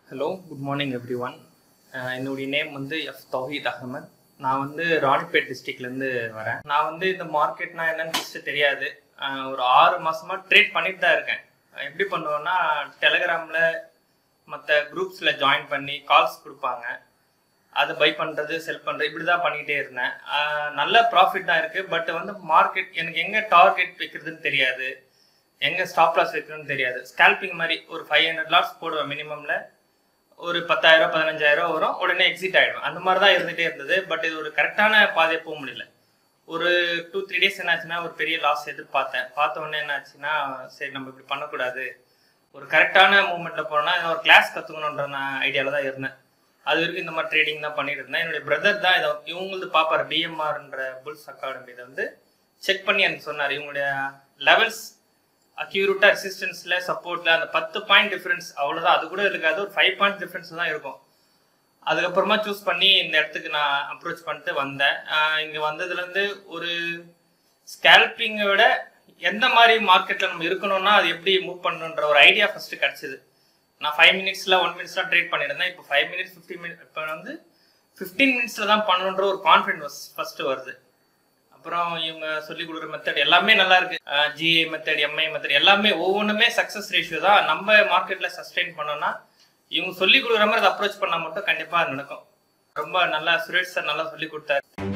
hello good morning everyone என்னுடைய name வந்து F Thowheed Ahamed நான் வந்து ராணிப்பேட் டிஸ்ட்ரிக்ட்லேருந்து வரேன் நான் வந்து இந்த மார்க்கெட்னா என்னன்னு ஃபஸ்ட்டு தெரியாது அஹ் ஒரு ஆறு மாசமா ட்ரேட் பண்ணிட்டு தான் இருக்கேன் எப்படி பண்ணுவேன்னா டெலகிராமில் மற்ற குரூப்ஸில் ஜாயின் பண்ணி கால்ஸ் கொடுப்பாங்க அதை பை பண்ணுறது செல் பண்ணுறது இப்படி தான் பண்ணிகிட்டே இருந்தேன் அஹ் நல்ல ப்ராஃபிட் தான் இருக்குது பட் வந்து மார்க்கெட் எனக்கு எங்கே டார்கெட் வைக்கிறதுன்னு தெரியாது எங்கே ஸ்டாப் லாஸ் வைக்கணும்னு தெரியாது ஸ்கேல்பிங் மாதிரி ஒரு ஃபைவ் ஹண்ட்ரட் லாட்ஸ் போடுவேன் மினிமமில் ஒரு பத்தாயிரம் பதினஞ்சாயிரம் வரும் உடனே எக்ஸிட் ஆகிடும் அந்த மாதிரி தான் இருந்துகிட்டே இருந்தது பட் இது ஒரு கரெக்டான பாதையை போக முடியல ஒரு டூ த்ரீ டேஸ் என்னாச்சுன்னா ஒரு பெரிய லாஸ் எதிர்பார்த்தேன் பார்த்த உடனே என்னாச்சுன்னா சரி நம்ம இப்படி பண்ணக்கூடாது ஒரு கரெக்டான மூமெண்ட்டில் போனோம்னா ஒரு கிளாஸ் கற்றுக்கணுன்ற நான் ஐடியாவில் தான் இருந்தேன் அது வரைக்கும் இந்த மாதிரி ட்ரேடிங் தான் பண்ணிட்டு இருந்தேன் என்னுடைய பிரதர் தான் இதை இவங்களது பார்ப்பார் பிஎம்ஆர்ன்ற புல்ஸ் அகாடமி இதை வந்து செக் பண்ணி எனக்கு சொன்னார் இவங்களுடைய லெவல்ஸ் அக்யூரேட்டா ரெசிஸ்டன்ஸ்ல சப்போர்ட்ல அந்த பத்து பாயிண்ட் டிஃபரன்ஸ் அவ்வளவுதான் அது கூட இருக்காது ஒரு ஃபைவ் பாயிண்ட் டிஃபரன்ஸ் தான் இருக்கும் அதுக்கப்புறமா சூஸ் பண்ணி இந்த இடத்துக்கு நான் அப்ரோச் பண்ணிட்டு வந்தேன் ஆஹ் இங்க வந்ததுல இருந்து ஒரு ஸ்கேல்பிங்கை விட எந்த மாதிரி மார்க்கெட்ல நம்ம இருக்கணும்னா அது எப்படி மூவ் பண்ணணுன்ற ஒரு ஐடியா ஃபர்ஸ்ட் கிடைச்சது நான் ஃபைவ் மினிட்ஸ்ல ஒன் மினிட்ஸ்லாம் ட்ரேட் பண்ணியிருந்தேன் இப்போ ஃபைவ் மினிட்ஸ் ஃபிஃப்டி மினிட் இப்போ வந்து ஃபிஃப்டீன் மினிட்ஸ்ல தான் பண்ணணுன்ற ஒரு கான்ஃபிடன்ஸ் ஃபர்ஸ்ட் வருது அப்புறம் இவங்க சொல்லி கொடுக்குற மெத்தட் எல்லாமே நல்லா இருக்கு ஜிஏ மெத்தட் எம்ஐ மெத்தட் எல்லாமே ஒவ்வொன்றுமே சக்ஸஸ் ரேஷியோ தான் நம்ம மார்க்கெட்ல சஸ்டெயின் பண்ணோம்னா இவங்க சொல்லி கொடுக்குற மாதிரி அதை அப்ரோச் பண்ணா மட்டும் கண்டிப்பா நடக்கும் ரொம்ப நல்லா சுரேஷ் சார் நல்லா சொல்லி கொடுத்தாரு